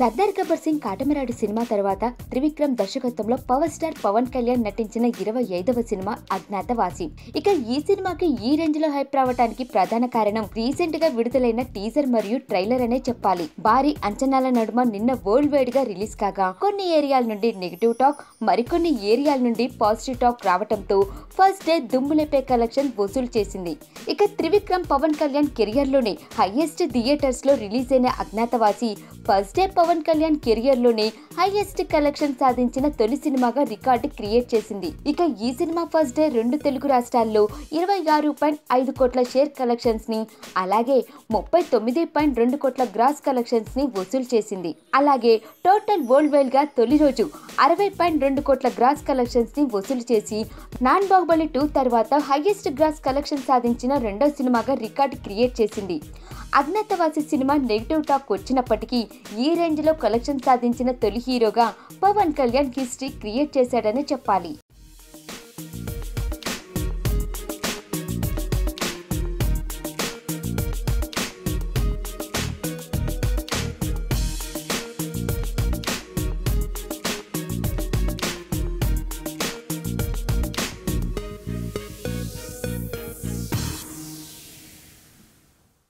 Sardar Gabbar Singh Katamarayudu cinema తర్వాత త్రివిక్రమ్ దర్శకత్వంలో power star Pawan Kalyan నటించిన ఇరవై ఐదవ సినిమా అజ్ఞాతవాసి ఇక ఈ సినిమాకి ఈ రేంజ్ లో హైప్ రావడానికి ప్రధాన కారణం రీసెంట్ గా విడుదలైన టీజర్ మరియు ట్రైలర్ అనే చెప్పాలి భారీ అంచనాల నడుమ నిన్న వరల్డ్ వైడ్ గా రిలీజ్ కాగా కొన్ని ఏరియాల నుండి నెగిటివ్ టాక్ మరికొన్ని ఏరియాల నుండి పాజిటివ్ టాక్ రావడంతో ఫస్ట్ డే దుమ్ములేపే కలెక్షన్ వసూలు చేసింది ఇక త్రివిక్రమ్ పవన్ కళ్యాణ్ కెరియర్ లోనే హైయెస్ట్ థియేటర్స్ లో రిలీజ్ అయిన Agnyaathavaasi first day Pawan Kalyan career లోనే హైయెస్ట్ కలెక్షన్ సాధించిన తొలి సినిమాగా రికార్డు క్రియేట్ చేసింది ఇక ఈ సినిమా ఫస్ట్ డే రెండు తెలుగు రాష్ట్రాల్లో ఇరవై ఆరు పాయింట్ ఐదు కోట్ల షేర్ కలెక్షన్స్ ని అలాగే ముప్పై తొమ్మిది పాయింట్ రెండు కోట్ల గ్రాస్ కలెక్షన్స్ ని వసూలు చేసింది అలాగే టోటల్ వరల్డ్ వైడ్ గా తొలి రోజు అరవై పాయింట్ రెండు కోట్ల గ్రాస్ కలెక్షన్స్ ని వసూలు చేసి నాన్ బాహుబలి టూ తర్వాత హైయెస్ట్ గ్రాస్ కలెక్షన్ సాధించిన రెండో సినిమాగా రికార్డు క్రియేట్ చేసింది అజ్ఞాతవాసి సినిమా నెగిటివ్ టాక్ వచ్చినప్పటికీ ఈ రేంజ్ లో కలెక్షన్ సాధించిన తొలి హీరోగా పవన్ కళ్యాణ్ హిస్టరీ క్రియేట్ చేశాడని చెప్పాలి